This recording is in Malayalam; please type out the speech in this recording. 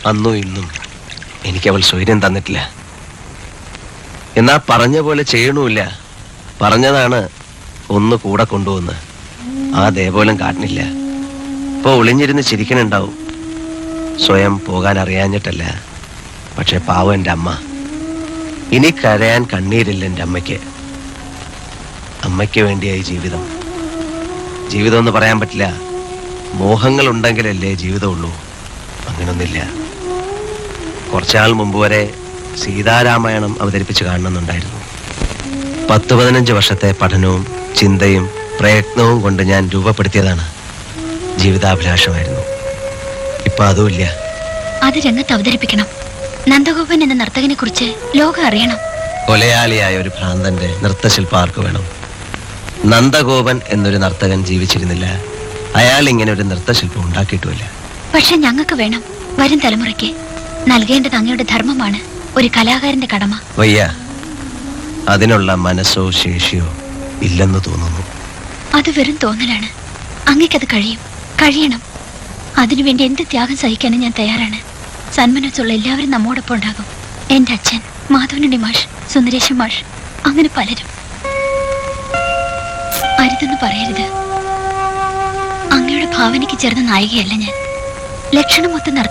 അന്നും ഇന്നും എനിക്ക് അവൾ സ്വൈര്യം തന്നിട്ടില്ല എന്നാ പറഞ്ഞ പോലെ ചെയ്യണമില്ല പറഞ്ഞതാണ് ഒന്ന് കൂടെ കൊണ്ടുവന്ന് ആ ദേപോലും കാട്ടണില്ല ഇപ്പൊ ഒളിഞ്ഞിരുന്ന് ചിരിക്കണുണ്ടാവും സ്വയം പോകാൻ അറിയാഞ്ഞിട്ടല്ല പക്ഷെ പാവം എൻ്റെ അമ്മ ഇനി കരയാൻ കണ്ണീരില്ല എൻ്റെ അമ്മയ്ക്ക് അമ്മയ്ക്ക് വേണ്ടിയായി ജീവിതം ജീവിതം എന്ന് പറയാൻ പറ്റില്ല മോഹങ്ങൾ ഉണ്ടെങ്കിലല്ലേ ജീവിതമുള്ളൂ അങ്ങനൊന്നില്ല കുറച്ചാൾ മുമ്പ് വരെ സീതാരാമായണം അവതരിപ്പിച്ച് കാണണമെന്നുണ്ടായിരുന്നു പത്ത് പതിനഞ്ച് വർഷത്തെ പഠനവും ചിന്തയും പ്രയത്നവും കൊണ്ട് ഞാൻ രൂപപ്പെടുത്തിയതാണ് ജീവിതാഭിലാഷമായിരുന്നു ഇപ്പൊ അതുമില്ല അത് രംഗത്ത് അവതരിപ്പിക്കണം നന്ദഗോപൻ എന്ന നർത്തകനെ കുറിച്ച് ലോകം അറിയണം കൊലയാളിയായ ഒരു ഭ്രാന്തന്റെ നൃത്തശില്പം ആർക്ക് വേണം നന്ദഗോപൻ എന്നൊരു നർത്തകൻ ജീവിച്ചിരുന്നില്ല അയാൾ ഇങ്ങനെ ഒരു നൃത്തശില്പം ഉണ്ടാക്കിയിട്ടുമില്ല പക്ഷെ ഞങ്ങൾക്ക് വേണം വരും തലമുറയ്ക്ക് നൽകേണ്ടത് അങ്ങയുടെ ധർമ്മമാണ് ഒരു കലാകാരന്റെ കടമ വയ്യ അതിനുള്ള മനസ്സോ ശേഷിയോ ഇല്ലെന്ന് തോന്നുന്നു അത് വെറും തോന്നലാണ് അങ്ങയ്ക്കത് കഴിയും കഴിയണം അതിനുവേണ്ടി എന്ത് ത്യാഗം സഹിക്കാനും ഞാൻ തയ്യാറാണ് സന്മനസ്സുള്ള എല്ലാവരും നമ്മോടൊപ്പം ഉണ്ടാകും എൻ്റെ അച്ഛൻ മാധവനുണ്ണി മാഷ് സുന്ദരേശൻ മാഷ് അങ്ങനെ പലരും അരുതെന്ന് പറയരുത് അങ്ങയുടെ ഭാവനയ്ക്ക് ചേർന്ന നായികയല്ല ഞാൻ ലക്ഷണമൊത്ത നർത്തകി